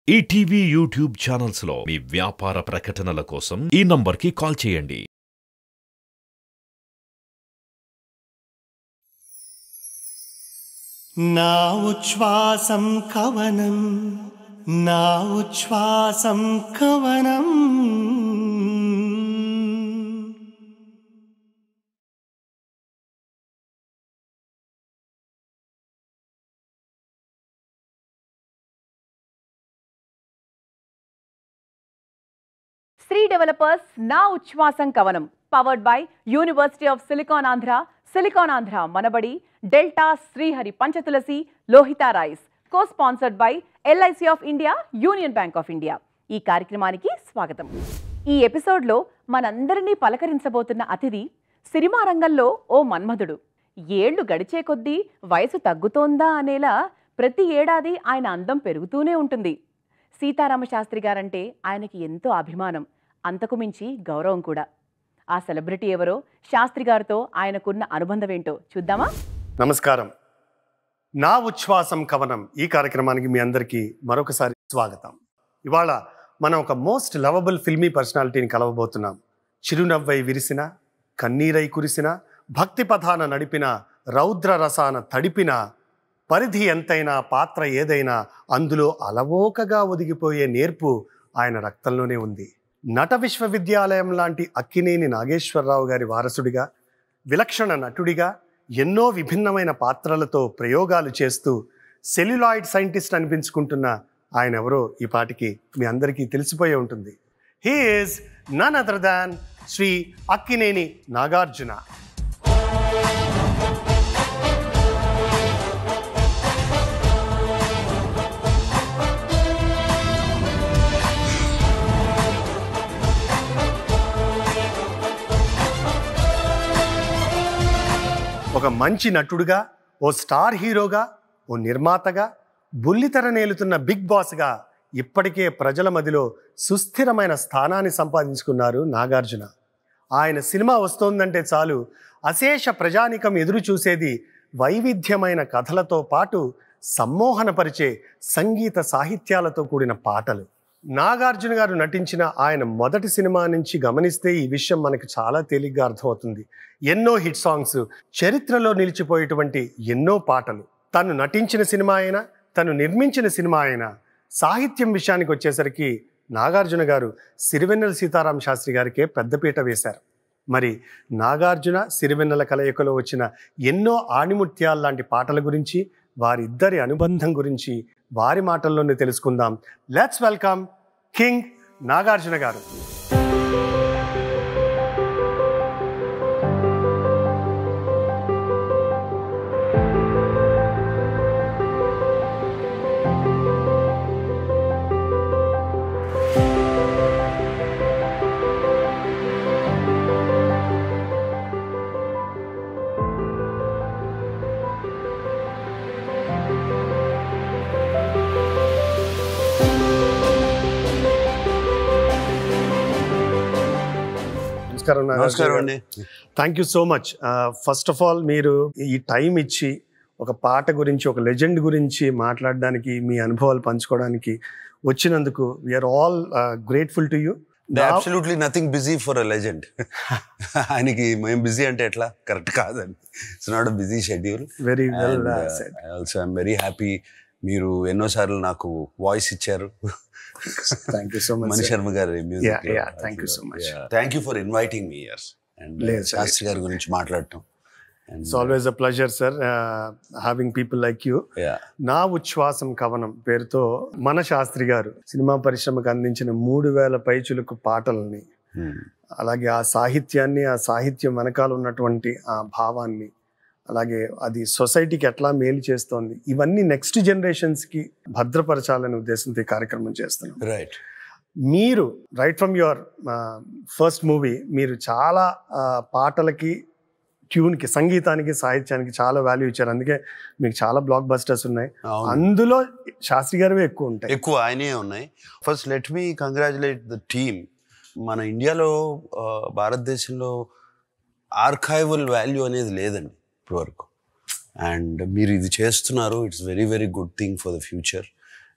ETV YouTube channels లో మీ వ్యాపార ప్రకటనల కోసం ఈ నంబర్కి కాల్ చేయండి నా ఉచ్ఛ్వాసం కవనం నా ఉచ్ఛ్వాసం కవనం శ్రీ డెవలపర్స్ నా ఉచ్ఛ్వాసం కవనం powered by university of silicon Andhra silicon Andhra Manabadi delta Srihari Panchatulasi లోహితా rice co sponsored by LIC of India Union Bank of India ఈ కార్యక్రమానికి స్వాగతం ఈ ఎపిసోడ్లో మనందరినీ పలకరించబోతున్న అతిథి సినిమా రంగంలో ఓ మన్మధుడు ఏళ్లు గడిచే కొద్దీ వయసు తగ్గుతోందా అనేలా ప్రతి ఏడాది ఆయన అందం పెరుగుతూనే ఉంటుంది సీతారామ శాస్త్రి గారంటే ఆయనకి ఎంతో అభిమానం అంతకు మించి గౌరవం కూడా ఆ సెలబ్రిటీ ఎవరో శాస్త్రి గారితో ఆయనకున్న అనుబంధం ఏంటో చూద్దామా నమస్కారం నా ఉచ్ఛ్వాసం కవనం ఈ కార్యక్రమానికి మీ అందరికీ మరొకసారి స్వాగతం ఇవాళ మనం ఒక మోస్ట్ లవబుల్ ఫిల్మీ పర్సనాలిటీని కలవబోతున్నాం చిరునవ్వై విరిసిన కన్నీరై కురిసిన భక్తి పథాన నడిపిన రౌద్ర రసాన తడిపిన పరిధి ఎంతైనా పాత్ర ఏదైనా అందులో అలవోకగా ఒదిగిపోయే నేర్పు ఆయన రక్తంలోనే ఉంది నట విశ్వవిద్యాలయం లాంటి అక్కినేని నాగేశ్వరరావు గారి వారసుడిగా విలక్షణ నటుడిగా ఎన్నో విభిన్నమైన పాత్రలతో ప్రయోగాలు చేస్తూ సెల్యులాయిడ్ సైంటిస్ట్ అనిపించుకుంటున్న ఆయన ఎవరో ఈ పాటికి మీ అందరికీ తెలిసిపోయే ఉంటుంది he is none other than Sri Akkineni Nagarjuna ఒక మంచి నటుడుగా ఓ స్టార్ హీరోగా ఓ నిర్మాతగా బుల్లితెర నేలుతున్న బిగ్ బాస్గా ఇప్పటికే ప్రజల మదిలో సుస్థిరమైన స్థానాన్ని సంపాదించుకున్నారు నాగార్జున ఆయన సినిమా వస్తోందంటే చాలు అశేష ప్రజానికం ఎదురు చూసేది వైవిధ్యమైన కథలతో పాటు సమ్మోహనపరిచే సంగీత సాహిత్యాలతో కూడిన పాటలు నాగార్జున గారు నటించిన ఆయన మొదటి సినిమా నుంచి గమనిస్తే ఈ విషయం మనకు చాలా తేలిగ్గా అర్థమవుతుంది ఎన్నో హిట్ సాంగ్స్ చరిత్రలో నిలిచిపోయేటువంటి ఎన్నో పాటలు తను నటించిన సినిమా అయినా తను నిర్మించిన సినిమా అయినా సాహిత్యం విషయానికి వచ్చేసరికి నాగార్జున గారు సిరివెన్నెల సీతారాం శాస్త్రి గారికే పెద్దపీట వేశారు మరి నాగార్జున సిరివెన్నెల కలయికలో వచ్చిన ఎన్నో ఆణిముత్యాల లాంటి పాటల గురించి వారిద్దరి అనుబంధం గురించి వారి మాటల్లోనే తెలుసుకుందాం లెట్స్ వెల్కమ్ కింగ్ నాగార్జున గారు నమస్కారం నమస్కారం అండి thank you so much first of all మీరు ఈ టైం ఇచ్చి ఒక పాట గురించి ఒక లెజెండ్ గురించి మాట్లాడడానికి మీ అనుభవాలు పంచుకోవడానికి వచ్చినందుకు we're all grateful to you absolutely nothing busy for a legend ఆయనకి మేము బిజీ అంటే ఎట్లా కరెక్ట్ కాదండి it's not a busy schedule very well also I'm very happy మీరు ఎన్నోసార్లు నాకు వాయిస్ ఇచ్చారు thank you so Mani much Sharma గారి Yeah, yeah, thank you so much. Thank you for inviting మీ ఇయర్స్ అండ్ లేదు, sir. శాస్త్రి గారి గురించి మాట్లాడటం it's always a pleasure sir having people like you నా ఉచ్ఛ్వాసం కవనం పేరుతో మన శాస్త్రి గారు సినిమా పరిశ్రమకు అందించిన మూడు వేల పైచులకు పాటలని అలాగే ఆ సాహిత్యాన్ని ఆ సాహిత్యం వెనకాల ఉన్నటువంటి ఆ భావాన్ని అలాగే అది సొసైటీకి ఎట్లా మేలు చేస్తోంది ఇవన్నీ నెక్స్ట్ జనరేషన్స్కి భద్రపరచాలనే ఉద్దేశంతో ఈ కార్యక్రమం చేస్తున్నాం రైట్ మీరు right from your first movie మీరు చాలా ఆ, పాటలకి ట్యూన్కి సంగీతానికి సాహిత్యానికి చాలా వాల్యూ ఇచ్చారు అందుకే మీకు చాలా బ్లాక్ బస్టర్స్ ఉన్నాయి అవును అందులో శాస్త్రి గారివే ఎక్కువ ఉంటాయి ఎక్కువ ఆయనే ఉన్నాయి first let me congratulate the team మన ఇండియాలో ఆ, భారతదేశంలో ఆర్కైవల్ వాల్యూ అనేది లేదండి ఇప్పటివరకు అండ్ మీరు ఇది చేస్తున్నారు it's very very good thing for the future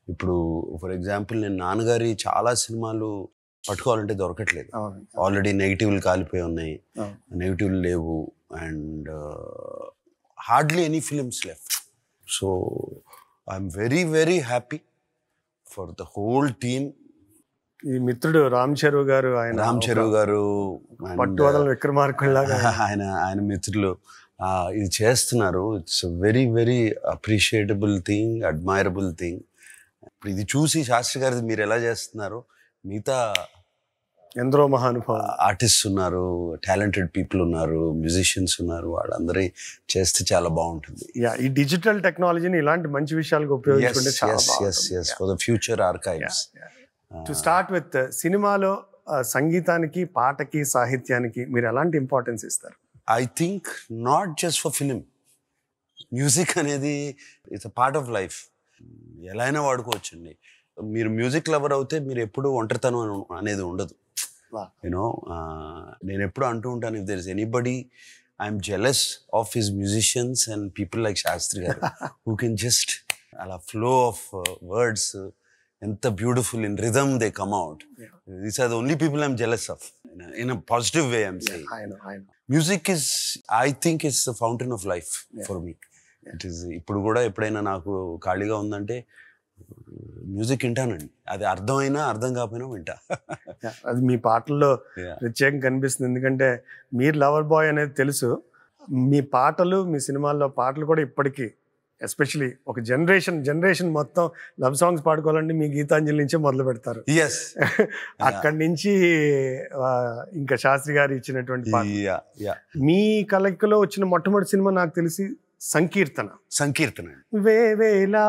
ఇప్పుడు ఫర్ ఎగ్జాంపుల్ నేను నాన్నగారి చాలా సినిమాలు పట్టుకోవాలంటే దొరకట్లేదు అవును ఆల్రెడీ నెగిటివ్లు కాలిపోయి ఉన్నాయి అవును. నెగిటివ్లు లేవు and hardly any films left so I'm very very happy for the whole team ఈ మిత్రుడు రామ్ చరణ్ గారు ఆయన రామ్ చరణ్ గారు and, పట్టువదల విక్రమార్కుల్లాగా ఆయన ఆయన మిత్రులు ఆ, ఇది చేస్తున్నారు it's very very appreciable thing admirable thing ఇప్పుడు ఇది చూసి శాస్త్రి గారిది మీరు ఎలా చేస్తున్నారు మిగతా ఎందరో మహానుభావులు ఆర్టిస్ట్ ఉన్నారు టాలెంటెడ్ పీపుల్ ఉన్నారు మ్యూజిషియన్స్ ఉన్నారు వాళ్ళందరి చేస్తే చాలా బాగుంటుంది యా ఈ డిజిటల్ టెక్నాలజీని ఇలాంటి మంచి విషయాలకు ఉపయోగించుకుంటే చాలా for the future archives to start with సినిమాలో ఆ, సంగీతానికి పాటకి సాహిత్యానికి మీరు ఎలాంటి ఇంపార్టెన్స్ ఇస్తారు I think not just for film music అనేది it's a part of life ఎలా అయినా వాడుకోవచ్చండి మీరు మ్యూజిక్ లవర్ అవుతే మీరు ఎప్పుడు ఒంటరితనం అను- అనేది ఉండదు Wow. యూనో నేను ఎప్పుడు అంటూ ఉంటాను if there is anybody I'm jealous of his musicians and people like Sastri గారు హూ కెన్ జస్ట్ అలా ఫ్లో ఆఫ్ వర్డ్స్ ఎంత beautiful in rhythm they come out these are the only people I'm jealous of in a positive way I'm saying ఆయన ఆయన music is I think it's the fountain of life for me it is ఇప్పుడు కూడా ఎప్పుడైనా నాకు ఖాళీగా ఉందంటే music వింటానండి అది అర్థమైనా అర్థం కాకపోయినా వింటా Yeah, అది మీ పాటల్లో Yeah. ప్రత్యేకంగా కనిపిస్తుంది ఎందుకంటే మీరు లవర్ బాయ్ అనేది తెలుసు మీ పాటలు మీ సినిమాల్లో పాటలు కూడా ఇప్పటికీ ఎస్పెషలీ ఒక జనరేషన్ జనరేషన్ మొత్తం లవ్ సాంగ్స్ పాడుకోవాలంటే మీ గీతాంజలి నుంచే మొదలు పెడతారు ఎస్ అక్కడి నుంచి ఆ, ఇంకా శాస్త్రి గారు ఇచ్చినటువంటి పాట యా యా మీ కలయికలో వచ్చిన మొట్టమొదటి సినిమా నాకు తెలిసి సంకీర్తన సంకీర్తన వేవేలా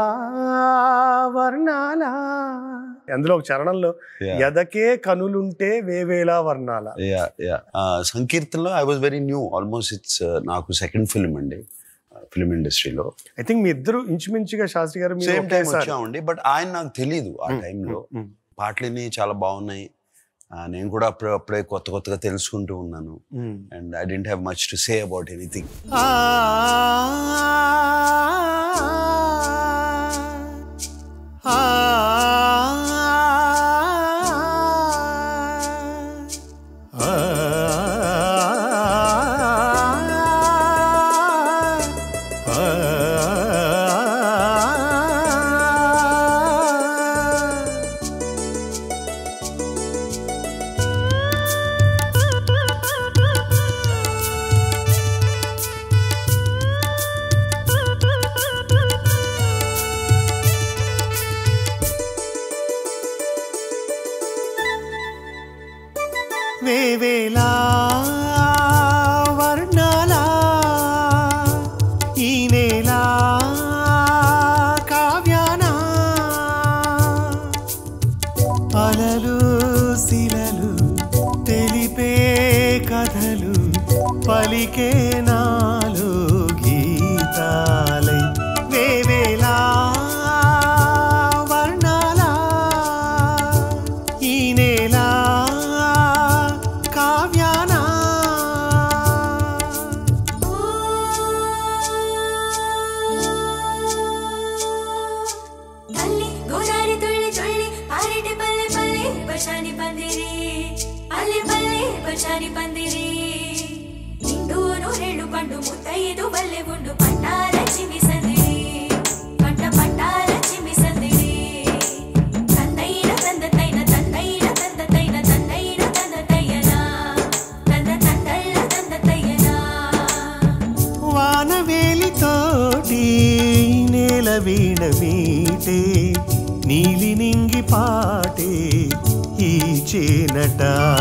వర్ణాల అందులో ఒక చరణంలో Yeah. ఎదకే కనులుంటే వేవేలా వర్ణాల యా యా సంకీర్తనలో I was very new almost it's నాకు సెకండ్ ఫిల్మ్ అండి ఫిల్మ్ ఇండస్ట్రీలో ఐ థింక్ మీ ఇద్దరు ఇంచుమించుగా శాస్త్రి గారు మీరు సేమ్ టైం ఒకేసారి- వచ్చామండి బట్ ఆయన నాకు తెలియదు ఆ టైంలో మ్మ్. పాటలని చాలా బాగున్నాయి ఆ, నేను కూడా అప్పుడే అప్పుడే కొత్త కొత్తగా తెలుసుకుంటూ ఉన్నాను hmm. And I don't have much to say about anything వేవేలా వర్ణాలా ఈ నేలా కావ్యానా అలలు శిలలు తెలిపే కథలు పలికే నాలు గీతాలై వేవేలా వర్ణాలా ఈ నేలా కావ్యానా తల్లి గోదారి తుళ్ళి తుళ్ళి పారెటి పల్లె పల్లె పచాని పందిరి పల్లె పల్లె పచాని పందిరి నిండు నూరెళ్ళు పండు ముత్తైదు వల్లె ఉండు పంటాల చిమి సందిరి పంట పంటాల చిమి సందిరి తందైన తందతైన తందైన తందతైన తందైన తందతయ్యనా తంద తందల్ల తందతయ్యనా వానవేలితోటి నేల వీణ మీటే నీలి నింగి పాటే ఈ చేనట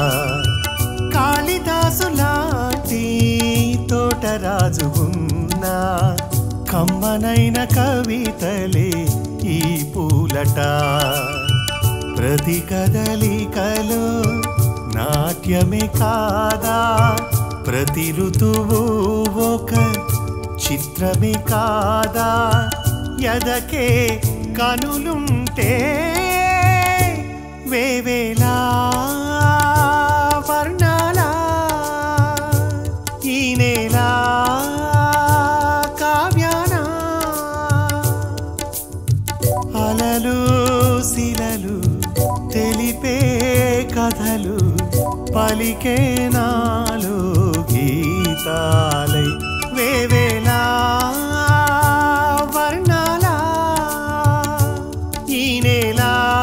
కాళిదాసు లాంటి తోటరాజు ఉన్నా కమ్మనైన కవితలే ఈ పూలట ప్రతి కదలికలో నాట్యమే కాదా ప్రతి ఋతువు ఒక చిత్రమే కాదా ఎదకే కనులుంటే వేవేలా వర్ణాలా ఈ నేలా కావ్యానా అలలు తెలిపే కథలు పలికే నాలో గీతాలై వేవేలా వర్ణాలా ఈ నేల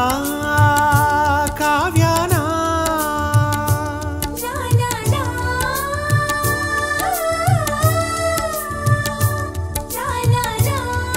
కావ్యానా లా లా లా లా లా లా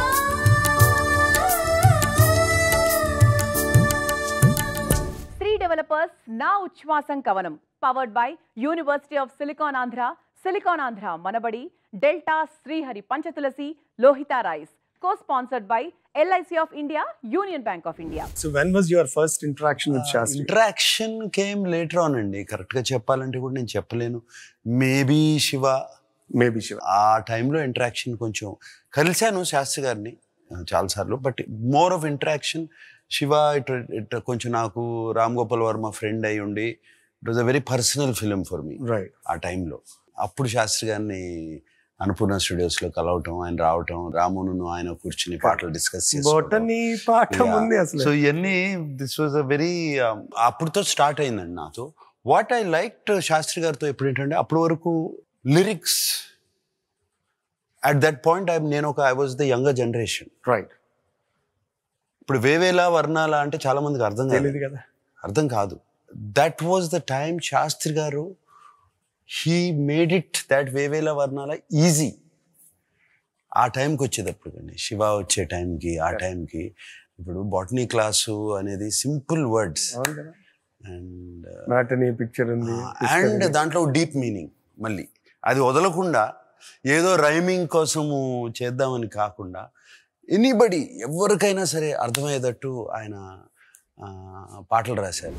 శ్రీ డెవలపర్స్ నా ఉచ్ఛ్వాసం కవనం powered by university of silicon Andhra silicon Andhra Manabadi delta Srihari Panchatulasi లోహితా rice co sponsored by LIC of India Union Bank of India so when was your first interaction with Sastry interaction came later on అండి కరెక్ట్గా చెప్పాలంటే కూడా నేను చెప్పలేను మేబీ శివ మేబీ శివ ఆ టైంలో interaction కొంచెం కలిశాను శాస్త్రి గారిని ఆ, చాలాసార్లు but more of interaction Shiva it it కొంచెం నాకు రామ్ గోపాల్ వర్మ ఫ్రెండ్ అయి ఉండి it was uh very personal film for me right ఆ టైంలో అప్పుడు శాస్త్రి గారిని అన్నపూర్ణ స్టూడియోస్లో కలవటం ఆయన రావటం రామును ఆయన కూర్చుని పాటలు డిస్కస్ బొటని పాఠం ఉంది అసలు సో ఇవన్నీ దిస్ వాజ్ అ వెరీ అప్పుడుతో స్టార్ట్ అయిందండి నాతో వాట్ ఐ లైక్ శాస్త్రి గారితో ఎప్పుడు ఏంటంటే అప్పటి వరకు lyrics at that point I నేను ఒక I was the younger generation right ఇప్పుడు వేవేలా వర్ణాల అంటే చాలా మందికి అర్థం కాదు తెలియదు కదా అర్థం కాదు that was the time Sastry garu he made it that వేవేల వర్ణాల ఈజీ ఆ టైంకి వచ్చేటప్పుడు కానీ శివ వచ్చే టైంకి ఆ టైంకి ఇప్పుడు బాటనీ క్లాసు అనేది సింపుల్ వర్డ్స్ అవును కదా అండ్ మ్యాటనీ పిక్చర్ ఉంది అండ్ దాంట్లో డీప్ మీనింగ్ మళ్ళీ అది వదలకుండా ఏదో రైమింగ్ కోసము చేద్దామని కాకుండా ఎనీబడి ఎవరికైనా సరే అర్థమయ్యేటట్టు ఆయన ఆ, పాటలు రాశారు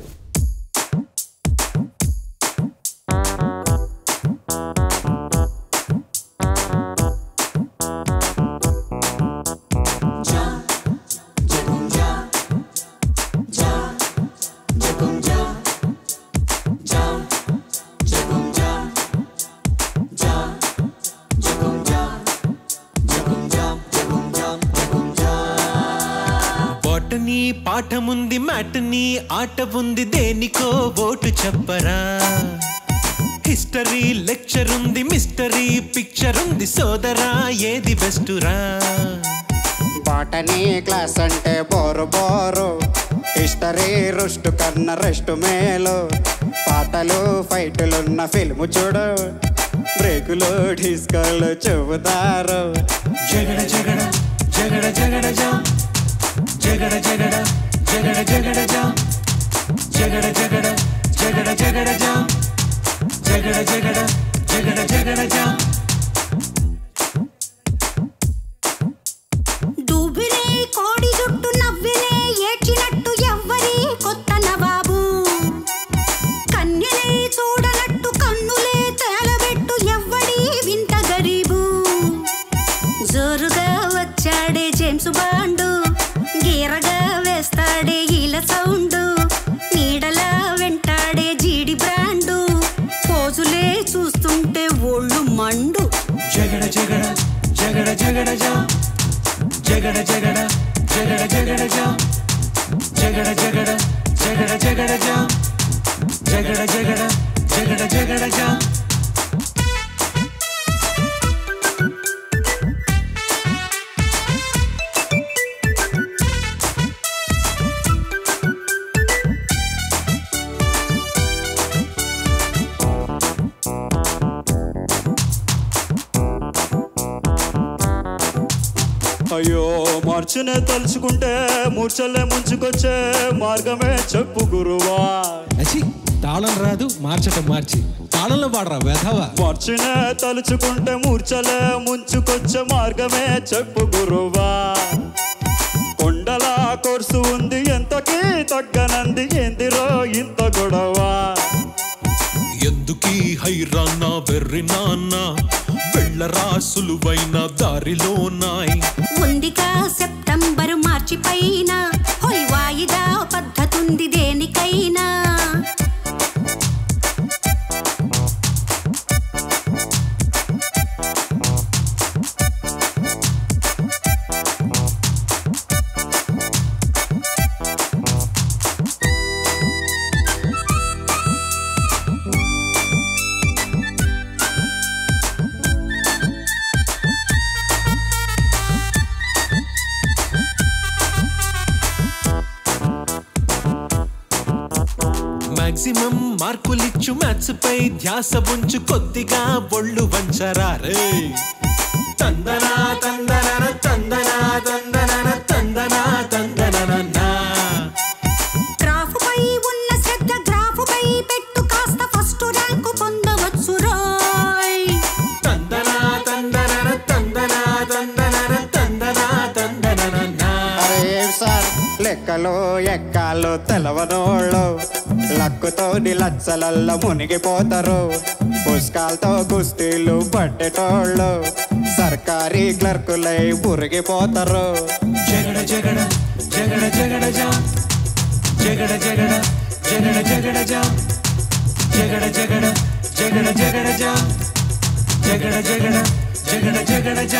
బొటనీ పాఠముంది మ్యాటనీ ఆట ఉంది దేనికో ఓటు చెప్పరా హిస్టరీ లెక్చర్ ఉంది మిస్టరీ పిక్చర్ ఉంది సోదరా ఏది బెస్టురా బాటనీ క్లాస్ అంటే బోరు బోరు హిస్టరీ రుష్టు కన్న రెస్ట్ మేలు పాటలు ఫైటులున్న ఫిల్ము చూడు బ్రేకులు డిస్కోలు చెబుతారు జగడ జగడ జగడ జగడ జా జగడ జగడ జగడ జగడ జా జగడ జగడ జగడ జగడ జా జగడ జగడ జగడ జగడ జా డూబిలే కోడి జుట్టు నవ్విలే ఏడ్చినట్టు ఎవ్వరి కొత్త నవాబు కన్యలే చూడనట్టు కన్నులే తేలబెట్టు ఎవ్వడి వింత గరీబు జోరుగా వచ్చాడే జేమ్స్ బాండు గీరగా వేస్తాడే ఈల సౌండు నీడలా వెంటాడే జీడి బ్రాండు పోజులే చూస్తుంటే ఒళ్ళు మండు జగడ జగడ జగడ జగడ జా జగడ జగడ జగడ జగడ జా జగడ జగడ జగడ జగడ జా జగడ జగడ జగడ జగడ జా అయ్యో మార్చునే తలుచుకుంటే మూర్చలే ముంచుకొచ్చే మార్గమే చెప్పు గురువా అచి తాళం రాదు మార్చటం మార్చి తాళంలో పాడరా వెధవ మార్చునే తలుచుకుంటే మూర్చలే ముంచుకొచ్చే మార్గమే చెప్పు గురువా కొండల కోర్సు ఉంది ఎంతకీ తగ్గనంది ఏందిరో ఇంత గొడవ ఎందుకీ హైరానా వెర్రి నాన్న వెళ్ళరా సులువైన దారిలో నాయ్ ఉందిగా సెప్టెంబరు మార్చి పైన హోయ్ వాయిదా పద్ధతుంది దేనికైనా మాక్సిమం మార్కులిచ్చు మ్యాథ్స్ పై ధ్యాస ఉంచు కొద్దిగా ఒళ్ళు వంచరా రే తందనా తందనన తందనా తందనన తందనా తందనన గ్రాఫుపై ఉన్న శ్రద్ధ గ్రాఫుపై పెట్టు కాస్త ఫస్ట్ ర్యాంకు పొందవచ్చు రోయ్ తందనా తందనన తందనా తందనన తందనా తందనన అరే సార్ లెక్కలు ఎక్కాలు తెలవనోళ్ళు లక్కుతోని లచ్చలల్ల మునిగిపోతారు పుష్కాలతో కుస్తీలు పట్టేటోళ్ళు సర్కారీ క్లర్కులై మురిగిపోతారు జగడ జగడ జగడ జగడ జా జగడ జగడ జగడ జగడ జా జగడ జగడ జగడ జగడ జా జగడ జగడ జగడ జగడ జా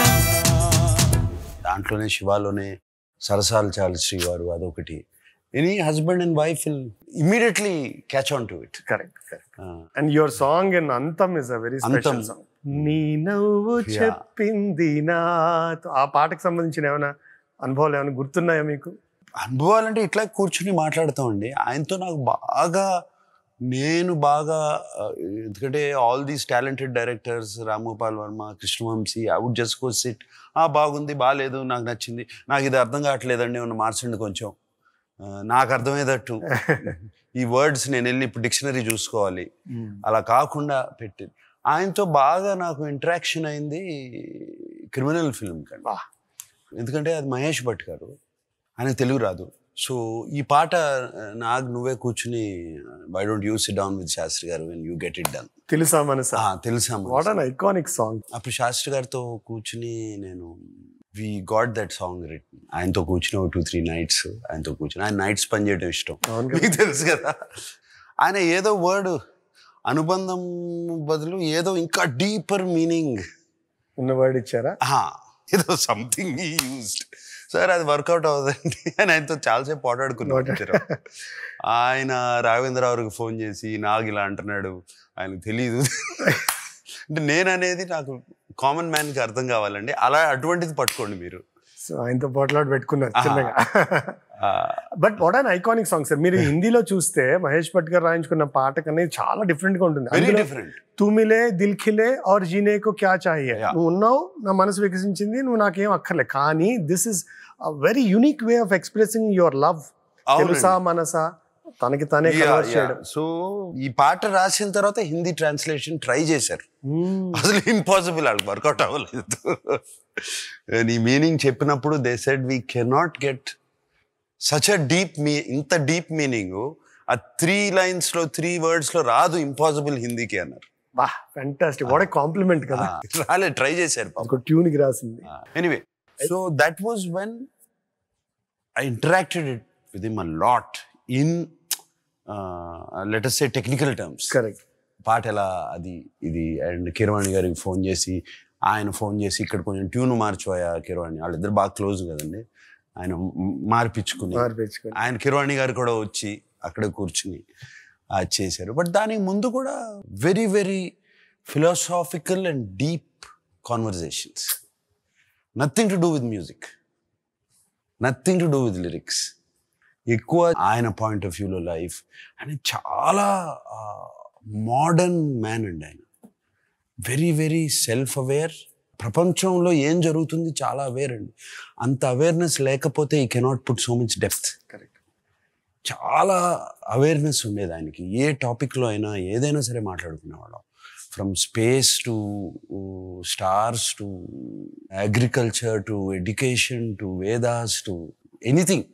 దాంట్లోనే శివాలోనే సరసాలు చాలు శ్రీవారు అదొకటి any husband and wife will immediately catch on to it correct correct and your song in Antham is a very special Antham. Song నీ నవ్వు Yeah. చెప్పింది నాతో ఆ పాటకు సంబంధించిన ఏమైనా అనుభవాలు ఏమైనా గుర్తున్నాయా మీకు అనుభవాలంటే ఇట్లా కూర్చుని మాట్లాడతామండి ఆయనతో నాకు బాగా నేను బాగా ఆ, ఎందుకంటే all these talented directors Ramgopal Varma Krishnavamsi I would just go sit ఆ బాగుంది బాగాలేదు నాకు నచ్చింది నాకు ఇది అర్థం కావట్లేదండి ఏమన్నా మార్చండి కొంచెం ఆ, నాకు అర్థమయ్యేటట్టు ఈ వర్డ్స్ నేను వెళ్ళి ఇప్పుడు డిక్షనరీ చూసుకోవాలి అలా కాకుండా పెట్టింది ఆయనతో బాగా నాకు ఇంటరాక్షన్ అయింది క్రిమినల్ ఫిల్మ్ కండి ఎందుకంటే అది మహేష్ భట్ గారు ఆయన తెలుగు రాదు సో ఈ పాట ఆ, నాకు నువ్వే కూర్చుని why don't use it down with Sastry garu when you get it done తెలుసా మనసా తెలుసా మనసా. వాట్ అన్ ఐకానిక్ సాంగ్ అప్పుడు శాస్త్రి గారితో కూర్చుని నేను we got that song written ఆయనతో కూర్చుని ఒక టూ త్రీ నైట్స్ ఆయనతో కూర్చుని ఆయన నైట్స్ పని చేయడం ఇష్టం అవును కదా. మీకు తెలుసు కదా ఆయన ఏదో వర్డ్ అనుబంధం బదులు ఏదో ఇంకా డీపర్ మీనింగ్ ఉన్న వర్డ్ ఇచ్చారా ఏదో సంథింగ్ యూస్డ్ సార్ అది వర్కౌట్ అవ్వదండి అని ఆయనతో చాలాసేపు పోటాడుకున్నాం ఇద్దరం. ఆయన రాఘవేంద్రరావుకి ఫోన్ చేసి నాకు ఇలా అంటున్నాడు ఆయనకు తెలియదు అంటే నేను అనేది నాకు కామన్ మ్యాన్కి అర్థం కావాలండి అలా అటువంటిది పట్టుకోండి మీరు సో ఆయనతో పోట్లాడు పెట్టుకున్నారు ఆహా. చిన్నగా ఆ, but what an iconic song sir మీరు హిందీలో చూస్తే మహేష్ భట్ గారు రాయించుకున్న పాట కన్నా ఇది చాలా డిఫరెంట్ గా ఉంటుంది వెరీ అందులో డిఫరెంట్ తుమిలే దిల్ ఖిలే और జీనే కో క్యా చాహియే Yeah. నువ్వు ఉన్నావు నా మనసు వికసించింది నువ్వు నాకేం అక్కర్లే కానీ this is very unique way of expressing your love తెలుసా మనసా తనకి తనే కన్వర్ట్ చేయడం సో ఈ పాట రాసిన తర్వాత హిందీ ట్రాన్స్లేషన్ ట్రై చేశారు Hmm. అసలు ఇంపాసిబుల్ వాళ్ళకి వర్కౌట్ అవ్వలేదు నీ మీనింగ్ చెప్పినప్పుడు they said we cannot get such a deep మీ ఇంత డీప్ మీనింగ్ ఆ త్రీ లైన్స్ లో త్రీ వర్డ్స్ లో రాదు ఇంపాసిబుల్ హిందీకి అన్నారు వా ఫ్యాంటాస్టిక్ వాట్ కాంప్లిమెంట్ కదా ఆ, రాలే ట్రై చేశారు పాపం ఒక ట్యూన్ కి రాసింది anyway so that was when I interacted it with him a lot in let's say technical terms correct పాట ఎలా అది ఇది అండ్ కిరవాణి గారికి ఫోన్ చేసి ఆయన ఫోన్ చేసి ఇక్కడ కొంచెం ట్యూన్ మార్చిపోయా కిరవాణి వాళ్ళిద్దరు బాగా క్లోజ్ కదండి ఆయన మ్- మార్పించుకుని మార్పించుకొని ఆయన కిరవాణి గారు కూడా వచ్చి అక్కడ కూర్చుని అది చేశారు బట్ దానికి ముందు కూడా very very philosophical and deep conversations nothing to do with music nothing to do with lyrics ఎక్కువ ఆయన పాయింట్ ఆఫ్ వ్యూలో లైఫ్ ఆయన చాలా మోడర్న్ మ్యాన్ అండి ఆయన వెరీ వెరీ సెల్ఫ్ అవేర్ ప్రపంచంలో ఏం జరుగుతుంది చాలా అవేర్ అండి అంత అవేర్నెస్ లేకపోతే ఈ cannot put so much depth correct చాలా అవేర్నెస్ ఉండేది ఆయనకి ఏ టాపిక్లో అయినా ఏదైనా సరే మాట్లాడుకునేవాళ్ళం from space to stars to agriculture to education to Vedas to anything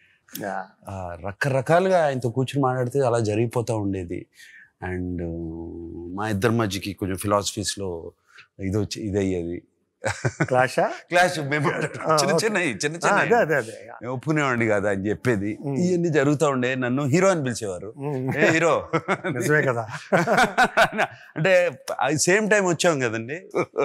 రకరకాలుగా ఆయనతో కూర్చుని మాట్లాడితే అలా జరిగిపోతూ ఉండేది అండ్ మా ఇద్దరి మధ్యకి కొంచెం ఫిలాసఫీస్లో ఇది వచ్చి ఇది అయ్యేది క్లాషా క్లాష్ మేము ఆ, చిన్న okay. చిన్న చిన్న అదే చిన్న అదే అదే నేను ఒప్పుకునేవాడిని కదా అని చెప్పేది Mm. ఇవన్నీ జరుగుతూ ఉండే నన్ను హీరో అని పిలిచేవారు Mm. ఏ హీరో నిజమే కదా అంటే సేమ్ టైం వచ్చాం కదండి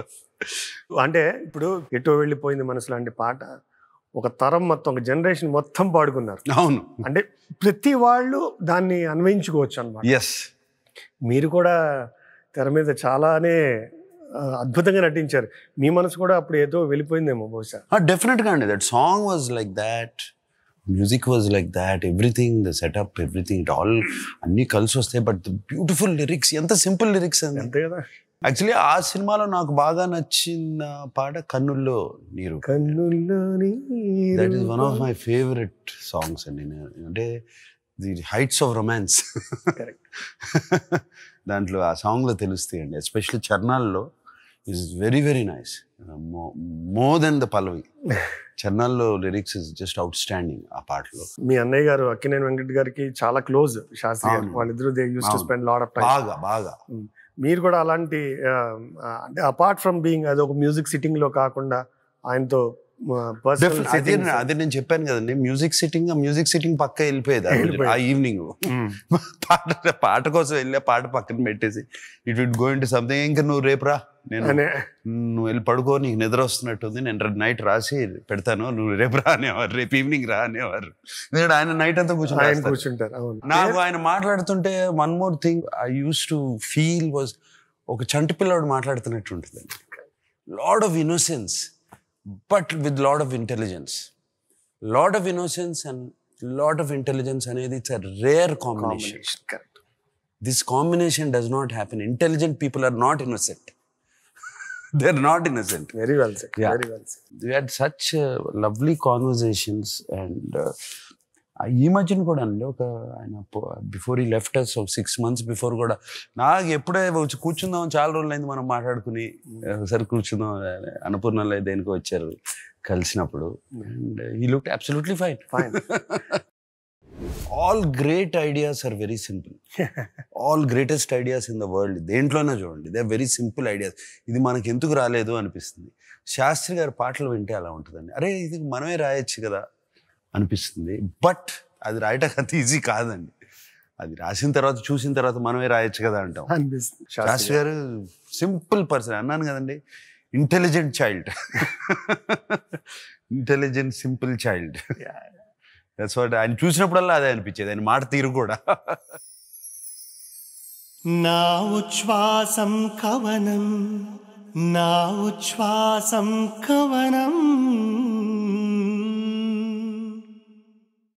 అంటే ఇప్పుడు ఎటో వెళ్ళిపోయింది మనసు లాంటి పాట ఒక తరం మొత్తం ఒక జనరేషన్ మొత్తం పాడుకున్నారు అవును అంటే ప్రతి వాళ్ళు దాన్ని అన్వయించుకోవచ్చు అన్నమాట ఎస్ మీరు కూడా తెర మీద చాలానే ఆ, అద్భుతంగా నటించారు మీ మనసు కూడా అప్పుడు ఏదో వెళ్ళిపోయిందేమో బహుశా డెఫినెట్గా అండి that song was like that music was like that everything the setup everything it all అన్నీ కలిసి వస్తాయి బట్ బ్యూటిఫుల్ లిరిక్స్ ఎంత సింపుల్ లిరిక్స్ అండి అంతే కదా యాక్చువల్లీ ఆ సినిమాలో నాకు బాగా నచ్చిన పాట కన్నుల్లో నీరు కన్నుల్లో that is one of my favourite songs అండి నేను అంటే ది హైట్స్ ఆఫ్ రొమాన్స్ దాంట్లో ఆ సాంగ్లో తెలుస్తాయి అండి ఎస్పెషల్లీ చర్నాల్లో is very very nice more than the pallavi చర్నాల్లో lyrics is just outstanding ఆ పాటలో మీ అన్నయ్య గారు అక్కినేని వెంకట్ గారికి చాలా క్లోజ్ శాస్త్రి గారు అవును. వాళ్ళిద్దరూ దే యూస్ టు అవును. స్పెండ్ లాట్ ఆఫ్ టైం బాగా బాగా మీరు కూడా అలాంటి ఆ, ఆ, అంటే అపార్ట్ ఫ్రమ్ బీయింగ్ అది ఒక మ్యూజిక్ సిట్టింగ్ లో కాకుండా ఆయనతో Definitely. అదే అదే నేను చెప్పాను కదండి మ్యూజిక్ సిట్టింగ్ మ్యూజిక్ సిట్టింగ్ పక్క వెళ్ళిపోయేది ఆ రోజు, వెళ్ళిపోయేది. ఆ ఈవినింగ్ పాట పాట కోసం వెళ్ళే పాట పక్కన పెట్టేసి it with going to something ఇంకా నువ్వు రేపు రా నేను అనే నువ్వు వెళ్ళి పడుకో నీకు నిద్ర వస్తున్నట్టుంది నేను నైట్ రాసి పెడతాను నువ్వు రేపు రా అనేవారు రేపు ఈవినింగ్ రా అనేవారు ఎందుకంటే ఆయన నైట్ అంతా కూర్చొని ఆయన రాస్తారు. కూర్చుంటారు అవును నాకు ఆయన మాట్లాడుతుంటే one more thing I use to feel was ఒక చంటి పిల్లాడు మాట్లాడుతున్నట్టు ఉంటుంది lot of innocence but with lot of intelligence lot of innocence and lot of intelligence అనేది it's a rare combination correct this combination does not happen intelligent people are not innocent they are not innocent very well said Yeah. Very well said we had such uh, lovely conversations and uh, ఈ మధ్యన కూడా అండి ఒక ఆయన before ఈ left us ఒక six months before కూడా నాకు ఎప్పుడే వచ్చి కూర్చుందాం చాలా రోజులైంది మనం మాట్లాడుకుని ఒకసారి కూర్చుందాం అన్నపూర్ణలో దేనికి వచ్చారు కలిసినప్పుడు అండ్ ఈ look absolutely fine fine all great ideas are very simple all greatest ideas in the world దేంట్లోనే చూడండి దే వెరీ సింపుల్ ఐడియాస్ ఇది మనకి ఎందుకు రాలేదు అనిపిస్తుంది శాస్త్రి గారి పాటలు వింటే అలా ఉంటుందండి అరే ఇది మనమే రాయొచ్చు కదా అనిపిస్తుంది బట్ అది రాయటం అంత ఈజీ కాదండి అది రాసిన తర్వాత చూసిన తర్వాత మనమే రాయొచ్చు కదా అంటాం అనిపిస్తుంది శాస్త్రి గారు సింపుల్ పర్సన్ అన్నాను కదండి intelligent child intelligent simple child that's what ఆయన చూసినప్పుడల్లా అదే అనిపించేది ఆయన మాట తీరు కూడా నా ఉచ్ఛ్వాసం కవనం నా ఉచ్ఛ్వాసం కవనం